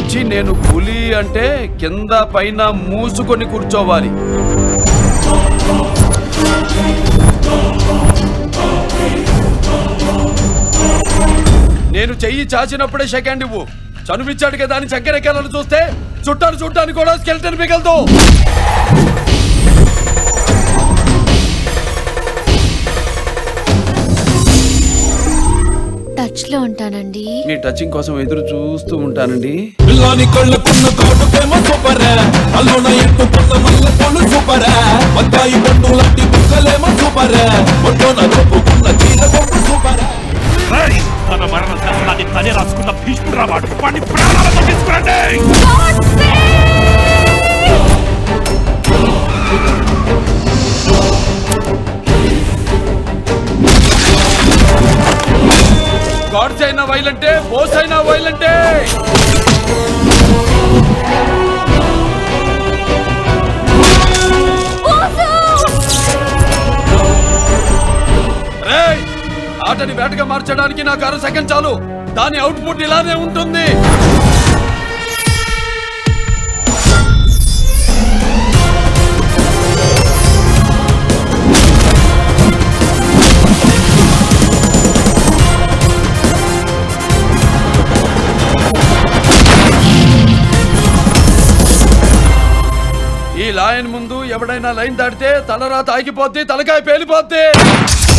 వచ్చి నేను పులి అంటే కింద పైన మూసుకొని కూర్చోవాలి నేను చెయ్యి చాచినప్పుడే సెకండ్ ఇవ్వు చనువిచ్చాడు కదా అని చక్కెరెక్కాలను చూస్తే చుట్టాలు చుట్టాను కూడా స్కెల్టన్ మిగలదు టచ్ లో ఉంటానండి మీ టచింగ్ కోసం ఎదురు చూస్తూ ఉంటానండి పిల్లాని కళ్ళకున్న కాటుకేమో సూపర్ అల్లున ఎట్టుకున్న మల్ల కొను సూపర్ బత్తాయి పండు లాంటి బుక్కలేమో సూపర్ ఒడ్డున దొప్పుకున్న చీర బొమ్మ సూపర్ రేయ్! తన మరణ శాసనాన్ని తనే రాసుకున్న భీష్ముడు వాడు వాడిని ప్రాణాలతో తీసుకురండి గాడ్స్ అయినా వైలంటే బోస్ అయినా వైలంటే రేయ్! ఆటని వేటగా మార్చడానికి నాకు అర సెకండ్ చాలు దాని అవుట్పుట్ ఇలానే ఉంటుంది ఈ లాయన్ ముందు ఎవడైనా లైన్ దాటితే తలరాత ఆగిపోద్ది తలకాయ పేలిపోద్ది